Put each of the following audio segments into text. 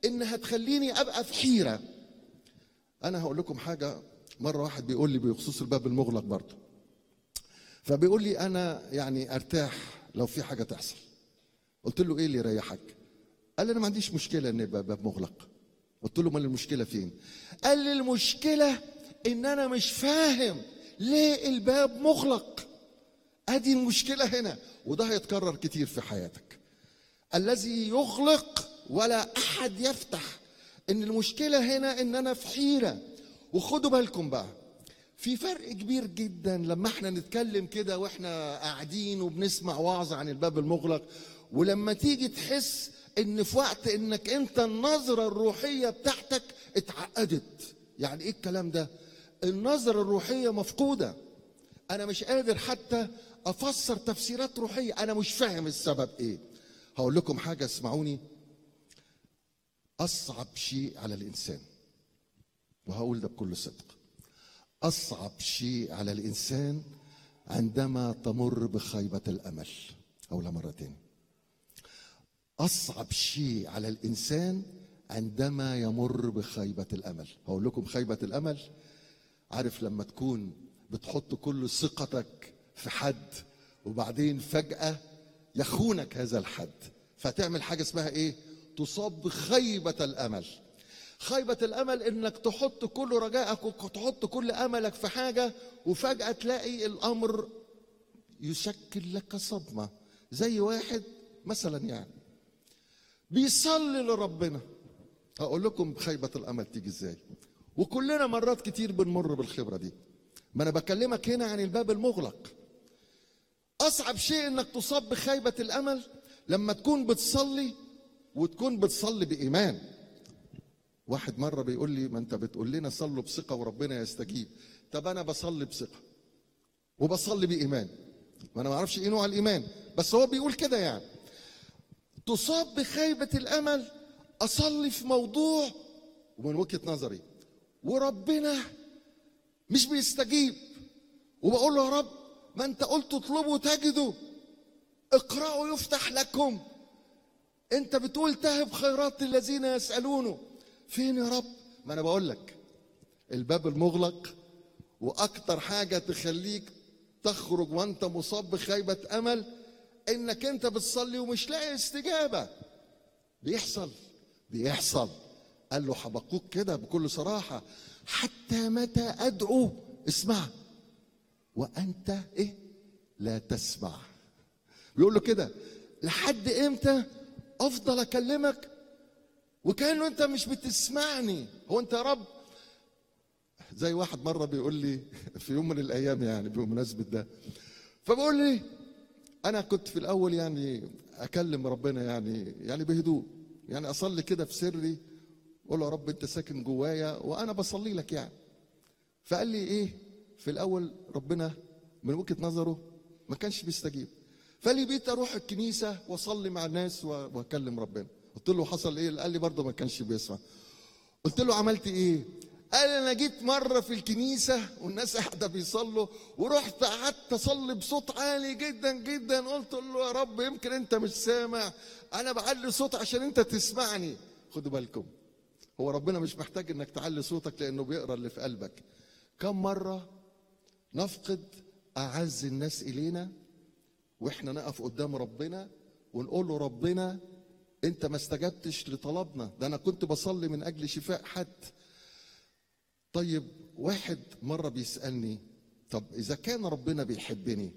انها تخليني ابقى في حيره انا هقول لكم حاجه مره واحد بيقول لي بخصوص الباب المغلق برضه فبيقول لي انا يعني ارتاح لو في حاجه تحصل قلت له ايه اللي يريحك قال لي انا ما عنديش مشكله ان يبقى باب مغلق قلت له امال المشكله فين قال لي المشكله ان انا مش فاهم ليه الباب مغلق ادي المشكله هنا وده هيتكرر كتير في حياتك الذي يغلق ولا احد يفتح ان المشكله هنا ان انا في حيره وخدوا بالكم بقى في فرق كبير جدا لما احنا نتكلم كده واحنا قاعدين وبنسمع وعظ عن الباب المغلق ولما تيجي تحس ان في وقت انك انت النظره الروحيه بتاعتك اتعقدت يعني ايه الكلام ده النظره الروحيه مفقوده انا مش قادر حتى افسر تفسيرات روحيه انا مش فاهم السبب ايه هقول لكم حاجه اسمعوني اصعب شيء على الانسان وهقول ده بكل صدق اصعب شيء على الانسان عندما تمر بخيبه الامل اقولها مره تاني اصعب شيء على الانسان عندما يمر بخيبه الامل هقول لكم خيبه الامل عارف لما تكون بتحط كل ثقتك في حد وبعدين فجاه يخونك هذا الحد فتعمل حاجه اسمها ايه تصاب بخيبه الامل خيبة الأمل إنك تحط كل رجائك وتحط كل أملك في حاجة وفجأة تلاقي الأمر يشكل لك صدمة زي واحد مثلا يعني بيصلي لربنا هقول لكم خيبة الأمل تيجي إزاي وكلنا مرات كتير بنمر بالخبرة دي ما أنا بكلمك هنا عن الباب المغلق أصعب شيء إنك تصاب بخيبة الأمل لما تكون بتصلي وتكون بتصلي بإيمان واحد مرة بيقول لي ما انت بتقول لنا صلوا بثقة وربنا يستجيب طب انا بصلي بثقة وبصلي بإيمان ما انا ما اعرفش ايه نوع الإيمان بس هو بيقول كده يعني تصاب بخيبة الأمل أصلي في موضوع ومن وجهة نظري وربنا مش بيستجيب وبقول له يا رب ما انت قلت اطلبوا تجدوا اقرأوا يفتح لكم انت بتقول تهب خيرات الذين يسألونه فين يا رب ما انا بقول لك الباب المغلق واكتر حاجه تخليك تخرج وانت مصاب بخيبه امل انك انت بتصلي ومش لاقي استجابه بيحصل بيحصل قال له حبقوك كده بكل صراحه حتى متى ادعو اسمع وانت ايه لا تسمع بيقول له كده لحد امتى افضل اكلمك وكانه انت مش بتسمعني هو انت يا رب زي واحد مره بيقول لي في يوم من الايام يعني بمناسبه ده فبقول لي انا كنت في الاول يعني اكلم ربنا يعني يعني بهدوء يعني اصلي كده في سري اقول له يا رب انت ساكن جوايا وانا بصلي لك يعني فقال لي ايه في الاول ربنا من وجهه نظره ما كانش بيستجيب فقال لي بيت اروح الكنيسه واصلي مع الناس واكلم ربنا قلت له حصل ايه قال لي برضه ما كانش بيسمع قلت له عملت ايه قال انا جيت مره في الكنيسه والناس قاعده بيصلوا ورحت قعدت اصلي بصوت عالي جدا جدا قلت له يا رب يمكن انت مش سامع انا بعلي صوت عشان انت تسمعني خدوا بالكم هو ربنا مش محتاج انك تعلي صوتك لانه بيقرا اللي في قلبك كم مره نفقد اعز الناس الينا واحنا نقف قدام ربنا ونقول له ربنا انت ما استجبتش لطلبنا ده انا كنت بصلي من اجل شفاء حد طيب واحد مره بيسالني طب اذا كان ربنا بيحبني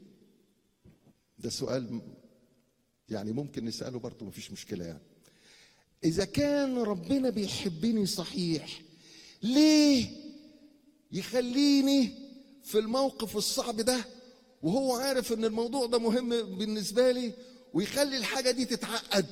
ده سؤال يعني ممكن نساله برضه مفيش مشكله يعني اذا كان ربنا بيحبني صحيح ليه يخليني في الموقف الصعب ده وهو عارف ان الموضوع ده مهم بالنسبه لي ويخلي الحاجه دي تتعقد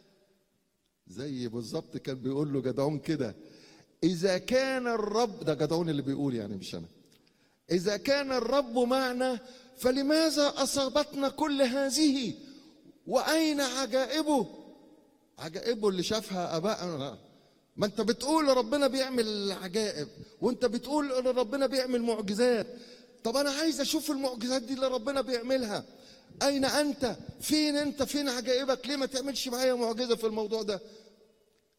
زي بالظبط كان بيقول له جدعون كده اذا كان الرب ده جدعون اللي بيقول يعني مش انا اذا كان الرب معنا فلماذا اصابتنا كل هذه واين عجائبه عجائبه اللي شافها ابائنا ما انت بتقول ربنا بيعمل عجائب وانت بتقول ان ربنا بيعمل معجزات طب انا عايز اشوف المعجزات دي اللي ربنا بيعملها اين انت فين انت فين عجائبك ليه ما تعملش معايا معجزه في الموضوع ده